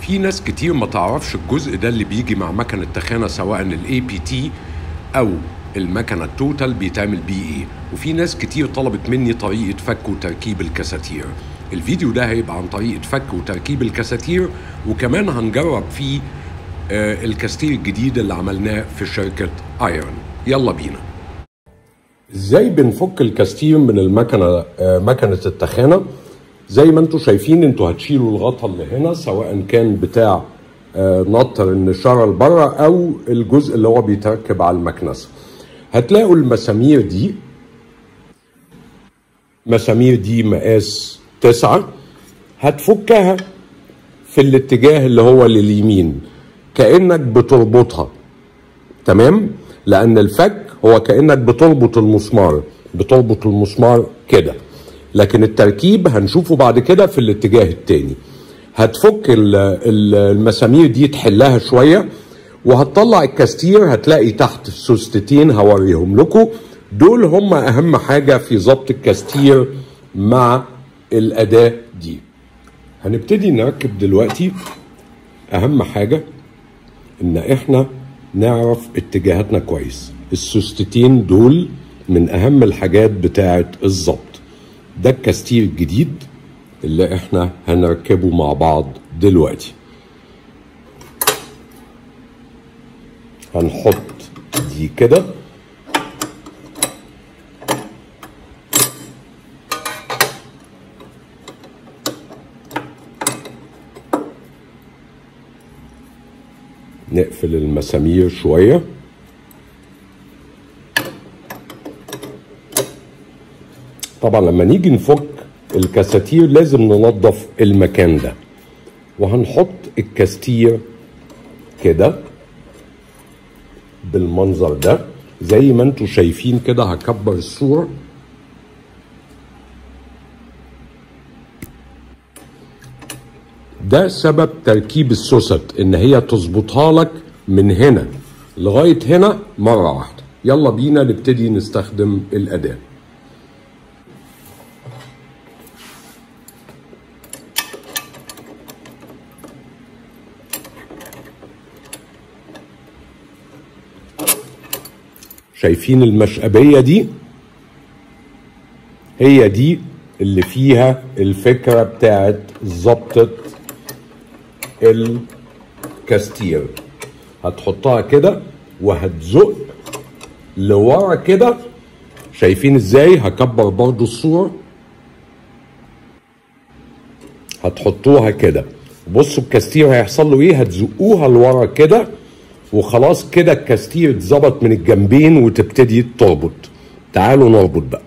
في ناس كتير ما تعرفش الجزء ده اللي بيجي مع مكنة التخانة سواء الاي بي تي او المكنة التوتال بيتعمل بيه ايه وفي ناس كتير طلبت مني طريقة فك وتركيب الكساتير الفيديو ده هيبقى عن طريقة فك وتركيب الكساتير وكمان هنجرب فيه آه الكاستير الجديد اللي عملناه في شركة ايرون يلا بينا ازاي بنفك الكاستير من المكنة آه مكنة التخانة زي ما انتم شايفين انتوا هتشيلوا الغطا اللي هنا سواء كان بتاع آه نطر النشاره لبره او الجزء اللي هو بيتركب على المكنسه هتلاقوا المسامير دي مسامير دي مقاس تسعة هتفكها في الاتجاه اللي هو لليمين كأنك بتربطها تمام لأن الفك هو كأنك بتربط المسمار بتربط المسمار كده لكن التركيب هنشوفه بعد كده في الاتجاه التاني هتفك المسامير دي تحلها شويه وهتطلع الكاستير هتلاقي تحت سوستتين هوريهم لكم دول هم اهم حاجه في ضبط الكاستير مع الاداه دي هنبتدي نركب دلوقتي اهم حاجه ان احنا نعرف اتجاهاتنا كويس السوستتين دول من اهم الحاجات بتاعه الضبط ده الكاستير الجديد اللي احنا هنركبه مع بعض دلوقتي هنحط دي كده نقفل المسامير شويه طبعا لما نيجي نفك الكاساتير لازم ننظف المكان ده وهنحط الكاستير كده بالمنظر ده زي ما انتم شايفين كده هكبر الصورة ده سبب تركيب السوست ان هي تظبطها لك من هنا لغاية هنا مرة واحدة يلا بينا نبتدي نستخدم الأداة شايفين المشقبية دي هي دي اللي فيها الفكرة بتاعت ظبطة الكاستير هتحطها كده وهتزق لورا كده شايفين ازاي هكبر برضو الصورة هتحطوها كده بصوا الكاستير هيحصل له ايه هتزقوها لورا كده وخلاص كده الكاستير اتظبط من الجنبين وتبتدي تربط تعالوا نربط بقى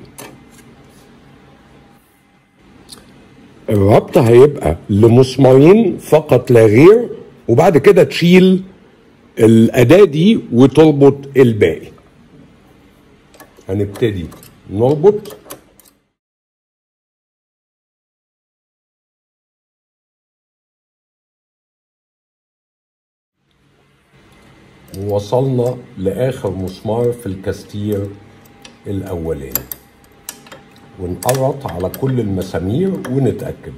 الربط هيبقى لمسمارين فقط لا غير وبعد كده تشيل الأداة دي وتربط الباقي هنبتدي نربط ووصلنا لآخر مسمار في الكاستير الأولاني ونقرط على كل المسامير ونتأكد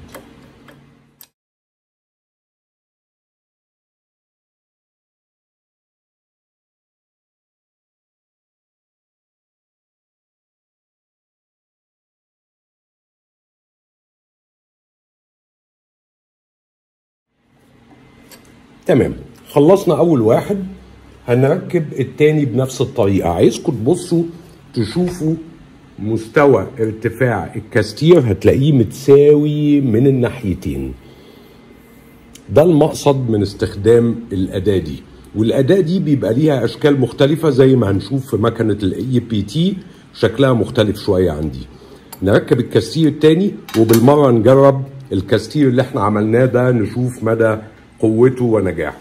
تمام خلصنا أول واحد هنركب التاني بنفس الطريقة عايزكم تبصوا تشوفوا مستوى ارتفاع الكاستير هتلاقيه متساوي من الناحيتين ده المقصد من استخدام الأداة دي والأداة دي بيبقى ليها أشكال مختلفة زي ما هنشوف في مكنة الاي بي تي شكلها مختلف شوية عن دي نركب الكاستير التاني وبالمرة نجرب الكاستير اللي احنا عملناه ده نشوف مدى قوته ونجاحه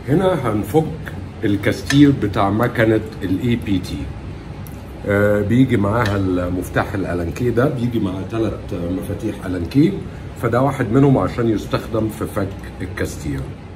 هنا هنفك الكاستير بتاع مكنه الاي بي تي بيجي معاها المفتاح الالانكي ده بيجي معاه ثلاث مفاتيح الانكي فده واحد منهم عشان يستخدم في فك الكاستير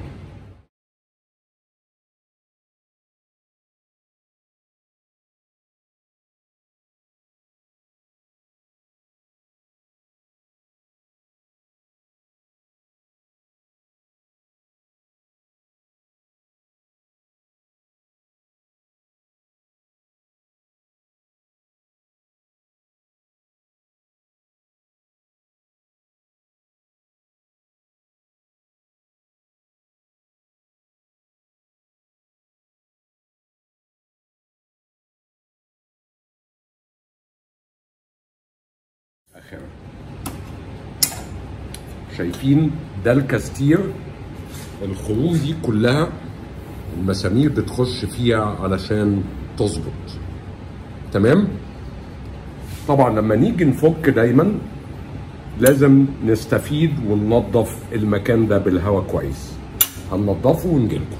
اخرا شايفين ده الكاستير الخروم دي كلها المسامير بتخش فيها علشان تظبط تمام طبعا لما نيجي نفك دايما لازم نستفيد وننظف المكان ده بالهواء كويس هننضفه ونجيلكم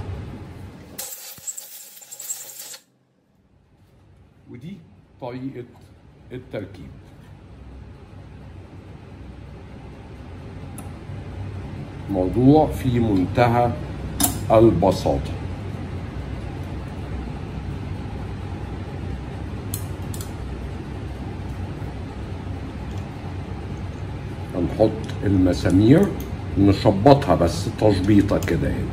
ودي طريقة التركيب موضوع في منتهى البساطة هنحط المسامير نشبطها بس تشبيطة كده هنا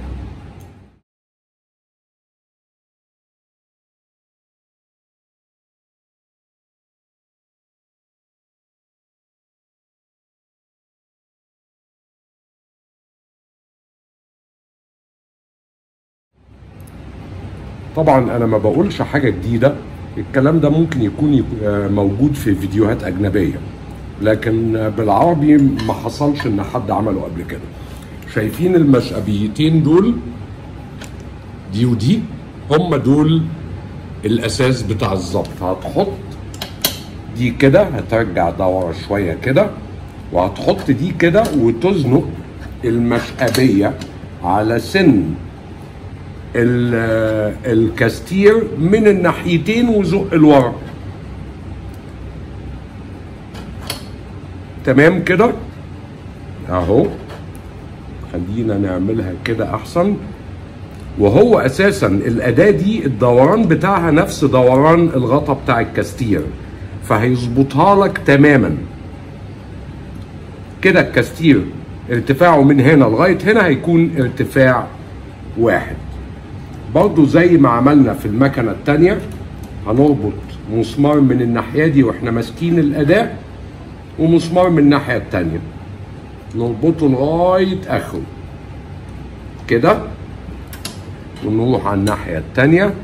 طبعا انا ما بقولش حاجه جديده الكلام ده ممكن يكون يك- آه موجود في فيديوهات اجنبيه لكن آه بالعربي ما حصلش ان حد عمله قبل كده شايفين المشقبيتين دول دي ودي هم دول الاساس بتاع الظبط هتحط دي كده هترجع دورة شوية كده وهتحط دي كده وتزنق المشقبية على سن ال- الكاستير من الناحيتين وزق لورا تمام كده اهو خلينا نعملها كده احسن وهو اساسا الاداه دي الدوران بتاعها نفس دوران الغطا بتاع الكاستير فهيظبطها لك تماما كده الكاستير ارتفاعه من هنا لغايه هنا هيكون ارتفاع واحد برضو زي ما عملنا في المكنه التانيه هنربط مسمار من الناحيه دي واحنا ماسكين الاداه ومسمار من الناحيه التانيه نربطه لغايه اخره كده ونروح على الناحية التانية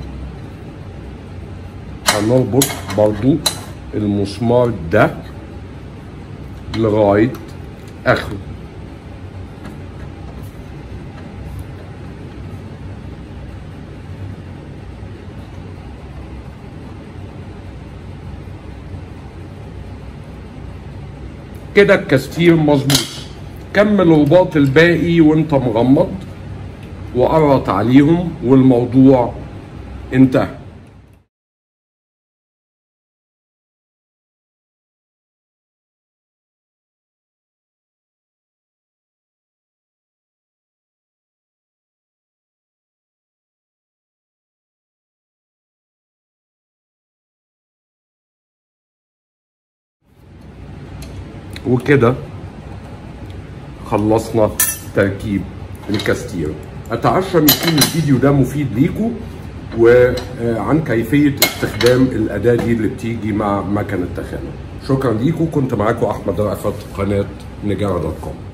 هنربط برضو المسمار ده لغاية آخره كده الكاستير مظبوط كمل الرباط الباقي وانت مغمض وقرط عليهم والموضوع انتهى وكده خلصنا تركيب الكاستير اتعشى من يكون الفيديو ده مفيد ليكم وعن كيفيه استخدام الاداه دي اللي بتيجي مع مكنه التخانه شكرا ليكم كنت معاكم احمد رأفت قناه نجاره دوت كوم